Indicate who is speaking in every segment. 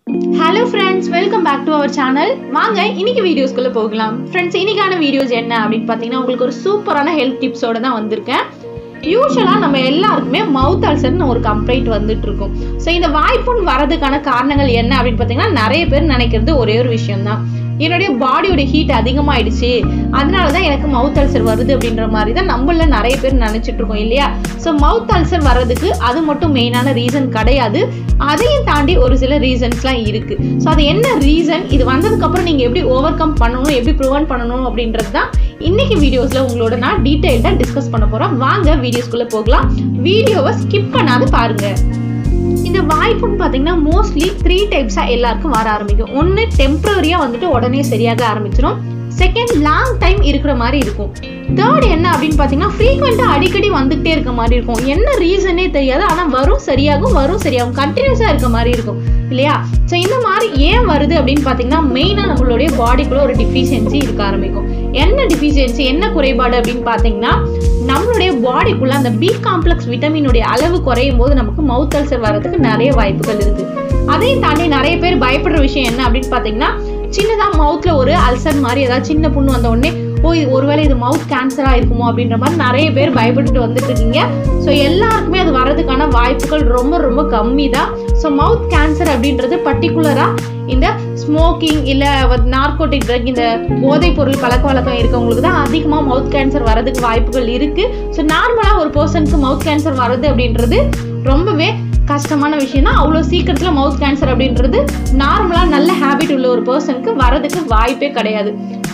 Speaker 1: hello friends welcome back to our channel வாங்க இன்னைக்கு வீடியோஸ்குள்ள போகலாம் ஃப்ரெண்ட்ஸ் இன்னைக்கான வீடியோஸ் என்ன அப்படின்னு பார்த்தீங்கன்னா உங்களுக்கு ஒரு சூப்பரான ஹெல்த் டிப்ஸோட தான் வந்திருக்கேன் யூஸ்வலாக நம்ம எல்லாருக்குமே மவுத் அல்சர்னு ஒரு கம்ப்ளைண்ட் வந்துட்டு இருக்கும் ஸோ இந்த வாய்ப்புண் வரதுக்கான காரணங்கள் என்ன அப்படின்னு பார்த்தீங்கன்னா நிறைய பேர் நினைக்கிறது ஒரே ஒரு விஷயம் தான் என்னுடைய பாடியோட ஹீட் அதிகமாயிடுச்சு அதனால தான் எனக்கு மவுத் அல்சர் வருது அப்படின்ற மாதிரி தான் நம்மள நிறைய பேர் நினைச்சிட்டு இருக்கோம் இல்லையா ஸோ மவுத் அல்சர் வர்றதுக்கு அது மட்டும் மெயினான ரீசன் கிடையாது அதையும் தாண்டி ஒரு சில ரீசன்ஸ்லாம் இருக்கு ஸோ அது என்ன ரீசன் இது வந்ததுக்கப்புறம் நீங்கள் எப்படி ஓவர் கம் பண்ணணும் எப்படி ப்ரிவென்ட் பண்ணணும் அப்படின்றது தான் இன்னைக்கு வீடியோஸில் உங்களோட நான் டீட்டெயில்டாக டிஸ்கஸ் பண்ண போகிறோம் வாங்க வீடியோஸ்குள்ளே போகலாம் வீடியோவை ஸ்கிப் பண்ணாது பாருங்கள் இந்த வாய்ப்புன்னு பார்த்தீங்கன்னா மோஸ்ட்லி த்ரீ டைப்ஸாக எல்லாருக்கும் வர ஆரம்பிக்கும் ஒன்று டெம்பரரியாக வந்துட்டு உடனே சரியாக ஆரம்பிச்சிடும் செகண்ட் லாங் டைம் இருக்கிற மாதிரி இருக்கும் தேர்ட் என்ன அப்படின்னு பார்த்தீங்கன்னா ஃப்ரீக்வெண்ட்டாக அடிக்கடி வந்துகிட்டே இருக்க மாதிரி இருக்கும் என்ன ரீசனே தெரியாது ஆனால் வரும் சரியாகும் வரும் சரியாகும் கண்டினியூஸாக இருக்க மாதிரி இருக்கும் இல்லையா ஸோ இந்த மாதிரி ஏன் வருது அப்படின்னு பார்த்தீங்கன்னா மெயினாக நம்மளுடைய பாடிக்குள்ள ஒரு டிஃபிஷியன்சி இருக்க ஆரம்பிக்கும் என்ன டிஃபிஷியன்சி என்ன குறைபாடு அப்படின்னு பார்த்தீங்கன்னா நம்மளுடைய பாடிக்குள்ள அந்த பி காம்ப்ளெக்ஸ் விட்டமினுடைய அளவு குறையும் போது நமக்கு மவுத் அல்சர் வர்றதுக்கு நிறைய வாய்ப்புகள் இருக்கு அதையும் தாண்டி நிறைய பேர் பயப்படுற விஷயம் என்ன அப்படின்னு பார்த்தீங்கன்னா சின்னதாக மவுத்தில் ஒரு அல்சர் மாதிரி ஏதாவது சின்ன புண்ணு வந்த உடனே ஓ இது ஒருவேளை இது மவுத் கேன்சராக இருக்குமோ அப்படின்ற மாதிரி நிறைய பேர் பயப்பட்டுட்டு வந்துட்டு இருக்கீங்க ஸோ எல்லாருக்குமே அது வர்றதுக்கான வாய்ப்புகள் ரொம்ப ரொம்ப கம்மி தான் ஸோ மவுத் கேன்சர் அப்படின்றது பர்டிகுலராக இந்த ஸ்மோக்கிங் இல்லை நார்கோட்டிக் ட்ரக் இந்த போதைப் பொருள் பழக்க வழக்கம் இருக்கவங்களுக்கு தான் அதிகமாக மவுத் கேன்சர் வரதுக்கு வாய்ப்புகள் இருக்குது ஸோ நார்மலாக ஒரு பர்சனுக்கு மவுத் கேன்சர் வருது அப்படின்றது ரொம்பவே கஷ்டமான விஷயம் தான் அவ்வளோ சீக்கிரத்தில் மவுத் கேன்சர் அப்படின்றது நார்மலாக நல்ல ஹேபிட் உள்ள ஒரு பர்சனுக்கு வரதுக்கு வாய்ப்பே கிடையாது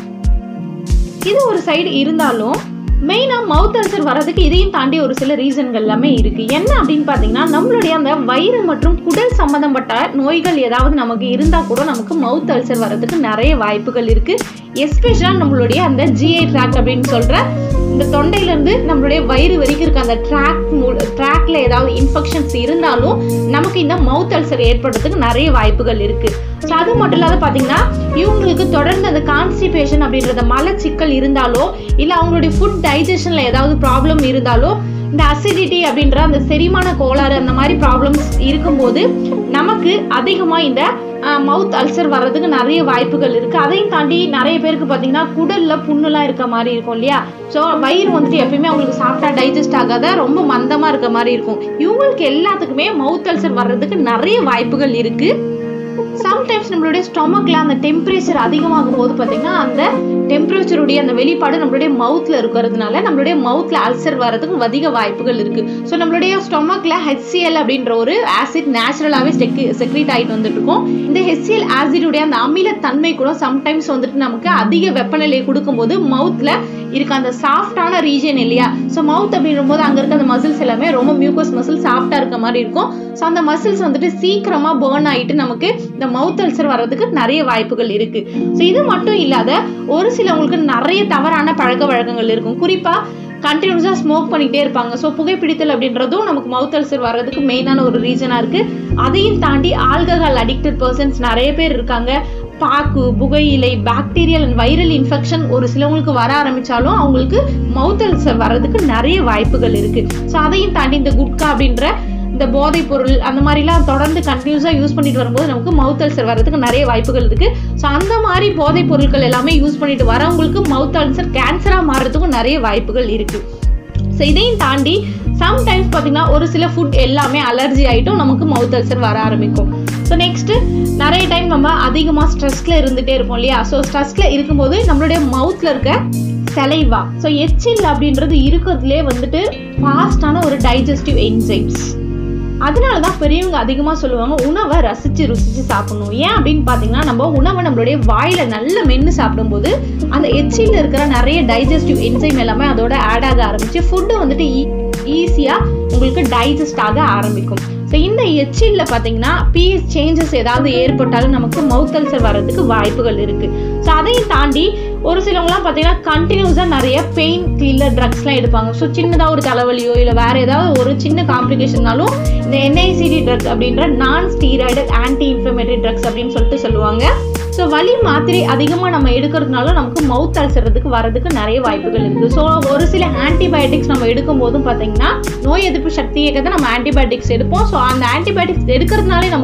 Speaker 1: இது ஒரு சைடு இருந்தாலும் மெயினாக மவுத் அல்சர் வர்றதுக்கு இதையும் தாண்டி ஒரு சில ரீசன்கள் எல்லாமே இருக்கு என்ன அப்படின்னு பார்த்தீங்கன்னா நம்மளுடைய அந்த வயிறு மற்றும் குடல் சம்மந்தப்பட்ட நோய்கள் ஏதாவது நமக்கு இருந்தால் கூட நமக்கு மவுத் அல்சர் வர்றதுக்கு நிறைய வாய்ப்புகள் இருக்கு எஸ்பெஷலாக நம்மளுடைய அந்த ஜிஐ ட்ராக் அப்படின்னு சொல்ற இந்த தொண்டையிலேருந்து நம்மளுடைய வயிறு வரைக்கும் இருக்க அந்த ட்ராக் ட்ராக்ல ஏதாவது இன்ஃபெக்ஷன்ஸ் இருந்தாலும் நமக்கு இந்த மவுத் அல்சர் ஏற்படுறதுக்கு நிறைய வாய்ப்புகள் இருக்கு ஸோ அது மட்டும் இல்லாத பார்த்தீங்கன்னா இவங்களுக்கு தொடர்ந்து அந்த கான்ஸ்டிபேஷன் அப்படின்றத மலச்சிக்கல் இருந்தாலோ இல்லை அவங்களுடைய ஃபுட் டைஜஷனில் ஏதாவது ப்ராப்ளம் இருந்தாலோ இந்த அசிடிட்டி அப்படின்ற அந்த செரிமான கோளாறு அந்த மாதிரி ப்ராப்ளம்ஸ் இருக்கும்போது நமக்கு அதிகமாக இந்த மவுத் அல்சர் வர்றதுக்கு நிறைய வாய்ப்புகள் இருக்குது அதையும் தாண்டி நிறைய பேருக்கு பார்த்தீங்கன்னா குடலில் புண்ணுலாம் இருக்க மாதிரி இருக்கும் இல்லையா ஸோ வயிறு வந்துட்டு எப்பயுமே அவங்களுக்கு சாப்பிட்டா டைஜஸ்ட் ஆகாத ரொம்ப மந்தமாக இருக்க மாதிரி இருக்கும் இவங்களுக்கு எல்லாத்துக்குமே மவுத் அல்சர் வர்றதுக்கு நிறைய வாய்ப்புகள் இருக்குது சம்டைம்ஸ் நம்மளுடைய ஸ்டொமக்ல அந்த டெம்பரேச்சர் அதிகமாகும் போது பார்த்தீங்கன்னா அந்த டெம்பரேச்சருடைய அந்த வெளிப்பாடு நம்மளுடைய மவுத்ல இருக்கிறதுனால நம்மளுடைய மவுத்ல அல்சர் வரதுக்கு அதிக வாய்ப்புகள் இருக்கு ஸோ நம்மளுடைய ஸ்டொமக்ல ஹெச்சிஎல் அப்படின்ற ஒரு ஆசிட் நேச்சுரலாகவே செக்ரி செக்ரீட் ஆகிட்டு வந்துட்டு இருக்கும் இந்த ஹெச்சிஎல் ஆசிடுடைய அந்த அமிலத்தன்மை கூட சம்டைம்ஸ் வந்துட்டு நமக்கு அதிக வெப்பநிலையை கொடுக்கும்போது மவுத்ல இருக்க அந்த சாஃப்டான ரீஜன் இல்லையா ஸோ மவுத் அப்படின்ற போது அங்கே இருக்க அந்த மசில்ஸ் எல்லாமே ரொம்ப மியூக்கஸ் மசில் சாஃப்டாக இருக்க மாதிரி இருக்கும் ஸோ அந்த மசில்ஸ் வந்துட்டு சீக்கிரமாக பேர்ன் ஆகிட்டு நமக்கு இந்த மவுத் அல்சர் வர்றதுக்கு நிறைய வாய்ப்புகள் இருக்கு ஸோ இது மட்டும் இல்லாத ஒரு சிலவங்களுக்கு நிறைய தவறான பழக்க வழக்கங்கள் இருக்கும் குறிப்பாக கண்டினியூஸாக ஸ்மோக் பண்ணிகிட்டே இருப்பாங்க ஸோ புகைப்பிடித்தல் அப்படின்றதும் நமக்கு மவுத் அல்சர் வர்றதுக்கு மெயினான ஒரு ரீசனாக இருக்குது அதையும் தாண்டி ஆல்கஹால் அடிக்டட் பர்சன்ஸ் நிறைய பேர் இருக்காங்க பாக்கு புகையிலை பாக்டீரியல் அண்ட் வைரல் இன்ஃபெக்ஷன் ஒரு சிலவங்களுக்கு வர ஆரம்பிச்சாலும் அவங்களுக்கு மவுத் அல்சர் வர்றதுக்கு நிறைய வாய்ப்புகள் இருக்கு ஸோ அதையும் தாண்டி இந்த குட்கா அப்படின்ற இந்த போதைப் பொருள் அந்த மாதிரிலாம் தொடர்ந்து கண்டினியூஸாக யூஸ் பண்ணிட்டு வரும்போது நமக்கு மவுத் அல்சர் வர்றதுக்கு நிறைய வாய்ப்புகள் இருக்கு ஸோ அந்த மாதிரி போதைப் பொருட்கள் எல்லாமே யூஸ் பண்ணிட்டு வரவங்களுக்கு மவுத் அல்சர் கேன்சராக மாறுறதுக்கும் நிறைய வாய்ப்புகள் இருக்கு ஸோ இதையும் தாண்டி சம்டைம்ஸ் பார்த்தீங்கன்னா ஒரு சில ஃபுட் எல்லாமே அலர்ஜி ஆகிட்டும் நமக்கு மவுத் அல்சர் வர ஆரம்பிக்கும் ஸோ நெக்ஸ்ட்டு நிறைய டைம் நம்ம அதிகமாக ஸ்ட்ரெஸ்ல இருந்துகிட்டே இருப்போம் இல்லையா ஸோ ஸ்ட்ரெஸ்ல இருக்கும்போது நம்மளுடைய மவுத்தில் இருக்க செலைவா ஸோ எச்சில் அப்படின்றது இருக்கிறதுலே வந்துட்டு ஃபாஸ்டான ஒரு டைஜஸ்டிவ் என்சைம்ஸ் அதனால தான் பெரியவங்க அதிகமாக சொல்லுவாங்க உணவை ரசித்து ருசித்து சாப்பிடணும் ஏன் அப்படின்னு பார்த்தீங்கன்னா நம்ம உணவை நம்மளுடைய வாயில் நல்ல மென்று சாப்பிடும்போது அந்த எச்சியில் இருக்கிற நிறைய டைஜஸ்டிவ் என்சைம் எல்லாமே அதோட ஆட் ஆக ஆரம்பிச்சு ஃபுட்டு வந்துட்டு ஈஸியாக உங்களுக்கு டைஜஸ்ட் ஆக ஆரம்பிக்கும் ஸோ இந்த எச்சிலில் பார்த்தீங்கன்னா பிஎஸ் சேஞ்சஸ் ஏதாவது ஏற்பட்டாலும் நமக்கு மவுத் அல்சர் வர்றதுக்கு வாய்ப்புகள் இருக்குது ஸோ அதையும் தாண்டி ஒரு சிலவங்களாம் பார்த்தீங்கன்னா கண்டினியூஸாக நிறைய பெயின் கில்லர் ட்ரக்ஸ்லாம் எடுப்பாங்க ஸோ சின்னதாக ஒரு தலைவலியோ இல்லை வேறு ஏதாவது ஒரு சின்ன காம்ப்ளிகேஷன்னாலும் இந்த என்ஐசிடி ட்ரக் அப்படின்ற நான் ஸ்டீராய்டு ஆன்டி இன்ஃப்ளமேட்டரி ட்ரக்ஸ் அப்படின்னு சொல்லிட்டு சொல்லுவாங்க ஸோ வலி மாத்திரை அதிகமாக நம்ம எடுக்கிறதுனால நமக்கு மவுத் அல்சறதுக்கு வரதுக்கு நிறைய வாய்ப்புகள் இருக்குது ஸோ ஒரு சில ஆன்டிபயோட்டிக்ஸ் நம்ம எடுக்கும் போதும் பார்த்தீங்கன்னா நோய் எதிர்ப்பு சக்தியை தான் நம்ம ஆன்டிபயோட்டிக்ஸ் எடுப்போம் ஸோ அந்த ஆன்டிபயோட்டிக்ஸ் எடுக்கிறதுனாலே நமக்கு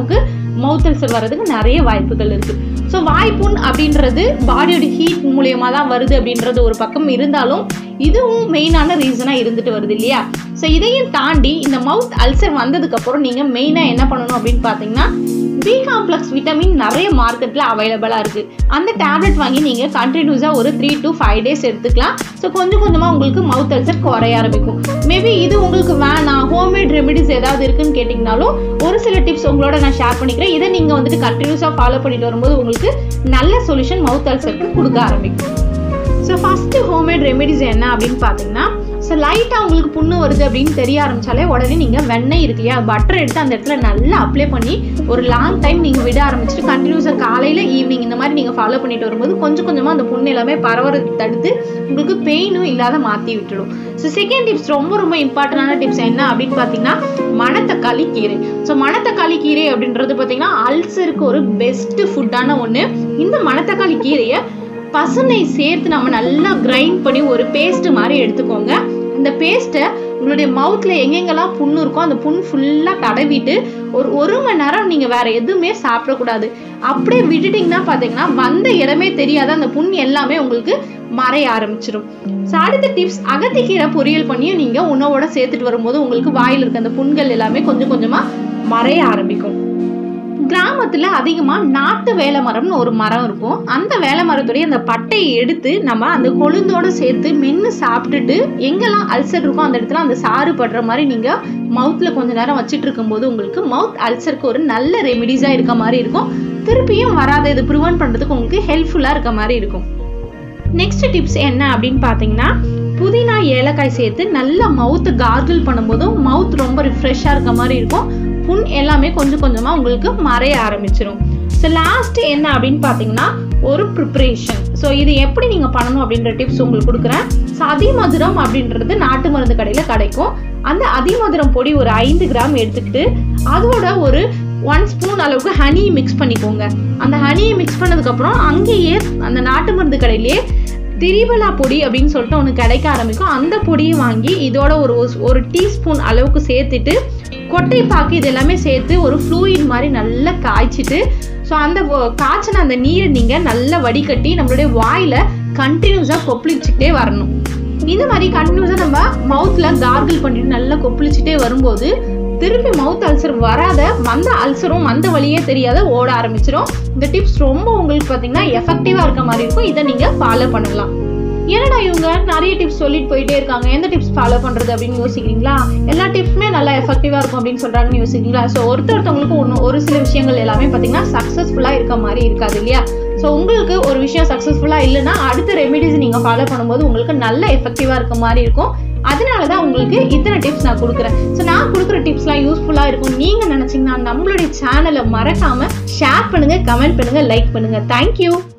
Speaker 1: மவுத் அல்சர் வர்றதுக்கு நிறைய வாய்ப்புகள் இருக்கு ஸோ வாய்ப்புண் அப்படின்றது பாடியோட ஹீட் மூலியமா தான் வருது அப்படின்றது ஒரு பக்கம் இருந்தாலும் இதுவும் மெயினான ரீசனாக இருந்துட்டு வருது இல்லையா ஸோ இதையும் தாண்டி இந்த மவுத் அல்சர் வந்ததுக்கு அப்புறம் நீங்க மெயினாக என்ன பண்ணணும் அப்படின்னு பார்த்தீங்கன்னா பி காம்ப்ளெக்ஸ் விட்டமின் நிறைய மார்க்கெட்டில் அவைலபிளாக இருக்குது அந்த டேப்லெட் வாங்கி நீங்கள் கண்டினியூஸாக ஒரு த்ரீ டு ஃபைவ் டேஸ் எடுத்துக்கலாம் ஸோ கொஞ்சம் கொஞ்சமாக உங்களுக்கு மவுத் அல்சர் குறைய ஆரம்பிக்கும் மேபி இது உங்களுக்கு வேணாம் ஹோம்மேட் ரெமெடிஸ் ஏதாவது இருக்குன்னு கேட்டிங்கனாலும் ஒரு சில டிப்ஸ் உங்களோட நான் ஷேர் பண்ணிக்கிறேன் இதை நீங்கள் வந்துட்டு கண்டினியூஸாக ஃபாலோ பண்ணிட்டு வரும்போது உங்களுக்கு நல்ல சொல்யூஷன் மவுத் அல்சருக்கு கொடுக்க ஆரம்பிக்கும் ஸோ ஃபஸ்ட்டு ஹோம்மேட் ரெமெடிஸ் என்ன அப்படின்னு பார்த்தீங்கன்னா ஸோ லைட்டாக உங்களுக்கு புண்ணு வருது அப்படின்னு தெரிய ஆரம்பிச்சாலே உடனே நீங்கள் வெண்ணெய் இருக்கு இல்லையா பட்டர் எடுத்து அந்த இடத்துல நல்லா அப்ளை பண்ணி ஒரு லாங் டைம் நீங்கள் விட ஆரம்பிச்சுட்டு கண்டினியூஸாக காலையில் ஈவினிங் இந்த மாதிரி நீங்கள் ஃபாலோ பண்ணிட்டு வரும்போது கொஞ்சம் கொஞ்சமாக அந்த புண்ணு எல்லாமே பரவறது தடுத்து உங்களுக்கு பெயினும் இல்லாத மாற்றி விட்டுடும் ஸோ செகண்ட் டிப்ஸ் ரொம்ப ரொம்ப இம்பார்ட்டண்டான டிப்ஸ் என்ன அப்படின்னு பார்த்தீங்கன்னா மணத்தக்காளி கீரை ஸோ மணத்தக்காளி கீரை அப்படின்றது பார்த்தீங்கன்னா அல்சருக்கு ஒரு பெஸ்ட் ஃபுட்டான ஒன்று இந்த மணத்தக்காளி கீரையை பசுனை சேர்த்து நம்ம நல்லா கிரைண்ட் பண்ணி ஒரு பேஸ்ட் மாதிரி எடுத்துக்கோங்க இந்த பேஸ்ட்டை உங்களுடைய மவுத்தில் எங்கெங்கெல்லாம் புண்ணு இருக்கோ அந்த புண் ஃபுல்லாக தடவிட்டு ஒரு ஒரு மணி நேரம் நீங்கள் வேற எதுவுமே சாப்பிடக்கூடாது அப்படியே விட்டுட்டிங்கன்னா பார்த்தீங்கன்னா வந்த இடமே தெரியாத அந்த புண் எல்லாமே உங்களுக்கு மறைய ஆரம்பிச்சிடும் ஸோ அடுத்த டிப்ஸ் அகத்திக்கீரை பொரியல் பண்ணியும் நீங்கள் உணவோட சேர்த்துட்டு வரும்போது உங்களுக்கு வாயில் இருக்க அந்த புண்கள் எல்லாமே கொஞ்சம் கொஞ்சமாக மறைய ஆரம்பிக்கும் கிராமத்துல அதிகமா நாட்டு வேலை மரம்னு ஒரு மரம் இருக்கும் அந்த வேலை மரத்துடைய அந்த பட்டையை எடுத்து நம்ம அந்த கொழுந்தோட சேர்த்து மென்று சாப்பிட்டுட்டு எங்கெல்லாம் அல்சர் இருக்கோ அந்த இடத்துல அந்த சாறு படுற மாதிரி நீங்க மவுத்ல கொஞ்ச நேரம் வச்சுட்டு இருக்கும்போது உங்களுக்கு மவுத் அல்சருக்கு ஒரு நல்ல ரெமிடிஸா இருக்க மாதிரி இருக்கும் திருப்பியும் வராத இது ப்ரிவென்ட் பண்றதுக்கு உங்களுக்கு ஹெல்ப்ஃபுல்லா இருக்க மாதிரி இருக்கும் நெக்ஸ்ட் டிப்ஸ் என்ன அப்படின்னு பார்த்தீங்கன்னா புதினா ஏலக்காய் சேர்த்து நல்லா மவுத்து கார்கிள் பண்ணும்போதும் மவுத் ரொம்ப ரிஃப்ரெஷ்ஷாக இருக்க மாதிரி இருக்கும் புண் எல்லாமே கொஞ்சம் கொஞ்சமாக உங்களுக்கு மறைய ஆரம்பிச்சிடும் ஸோ லாஸ்ட் என்ன அப்படின்னு பார்த்தீங்கன்னா ஒரு ப்ரிப்ரேஷன் ஸோ இது எப்படி நீங்கள் பண்ணணும் அப்படின்ற டிப்ஸ் உங்களுக்கு கொடுக்குறேன் ஸோ அதிமதுரம் அப்படின்றது நாட்டு மருந்து கடையில் கிடைக்கும் அந்த அதிமதுரம் பொடி ஒரு ஐந்து கிராம் எடுத்துக்கிட்டு அதோட ஒரு ஒன் ஸ்பூன் அளவுக்கு ஹனி மிக்ஸ் பண்ணிக்கோங்க அந்த ஹனியை மிக்ஸ் பண்ணதுக்கப்புறம் அங்கேயே அந்த நாட்டு மருந்து கடையிலேயே திரிபலா பொடி அப்படின்னு சொல்லிட்டு ஒன்று கிடைக்க ஆரம்பிக்கும் அந்த பொடியை வாங்கி இதோட ஒரு ஒரு டீஸ்பூன் அளவுக்கு சேர்த்துட்டு கொட்டை பாக்கு இது எல்லாமே சேர்த்து ஒரு ஃப்ளூயிட் மாதிரி நல்லா காய்ச்சிட்டு ஸோ அந்த காய்ச்சின அந்த நீரை நீங்கள் நல்லா வடிகட்டி நம்மளுடைய வாயில் கண்டினியூஸாக கொப்பளிச்சுக்கிட்டே வரணும் இந்த மாதிரி கண்டினியூஸாக நம்ம மவுத்தில் கார்கிள் பண்ணிட்டு நல்லா கொப்பளிச்சுட்டே வரும்போது திருப்பி மவுத் அல்சர் வராத வந்த அல்சரும் வந்த வழியே தெரியாத ஓட ஆரம்பிச்சிடும் இந்த டிப்ஸ் ரொம்ப உங்களுக்கு பார்த்தீங்கன்னா எஃபெக்டிவாக இருக்க மாதிரி இருக்கும் இதை நீங்கள் ஃபாலோ பண்ணலாம் என்னடா இவங்க நிறைய டிப்ஸ் சொல்லிட்டு போயிட்டே இருக்காங்க எந்த டிப்ஸ் ஃபாலோ பண்றது அப்படின்னு யோசிக்கிறீங்களா எல்லா டிப்ஸுமே நல்லா எஃபெக்டிவா இருக்கும் அப்படின்னு சொல்றாங்கன்னு யோசிக்கிறீங்களா ஸோ ஒருத்தர் ஒருத்தவங்களுக்கு ஒன்று ஒரு சில விஷயங்கள் எல்லாமே பார்த்தீங்கன்னா சக்ஸஸ்ஃபுல்லாக இருக்க மாதிரி இருக்காது இல்லையா ஸோ உங்களுக்கு ஒரு விஷயம் சக்ஸஸ்ஃபுல்லாக இல்லைன்னா அடுத்த ரெமிடிஸ் நீங்கள் ஃபாலோ பண்ணும்போது உங்களுக்கு நல்ல எஃபெக்டிவாக இருக்க மாதிரி இருக்கும் அதனால தான் உங்களுக்கு இத்தனை டிப்ஸ் நான் கொடுக்குறேன் ஸோ நான் கொடுக்குற டிப்ஸ்லாம் யூஸ்ஃபுல்லாக இருக்கும் நீங்கள் நினச்சிங்கன்னா நம்மளுடைய சேனலை மறக்காமல் ஷேர் பண்ணுங்கள் கமெண்ட் பண்ணுங்கள் லைக் பண்ணுங்கள் தேங்க்யூ